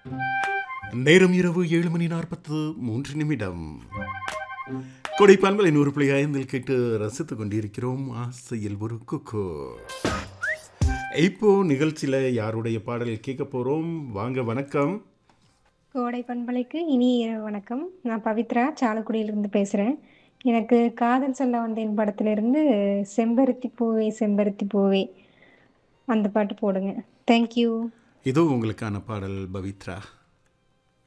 நேரம் இரவு ஏழு மணி நாற்பத்து மூன்று நிமிடம் கொடைப்பான்கள் இன்னொரு பிள்ளை ஐந்தில் கேட்டு ரசித்துக் கொண்டிருக்கிறோம் ஆசையில் ஒரு குக்கு இப்போ நிகழ்ச்சியில் யாருடைய பாடல் கேட்க போகிறோம் வாங்க வணக்கம் கோடை பண்பலைக்கு இனிய இரவு வணக்கம் நான் பவித்ரா சாலக்குடியிலிருந்து பேசுகிறேன் எனக்கு காதல் சொல்ல வந்தேன் படத்திலிருந்து செம்பருத்தி பூவே செம்பருத்தி பூவே அந்த பாட்டு போடுங்க தேங்க்யூ இதோ உங்களுக்கான பாடல் பவித்ரா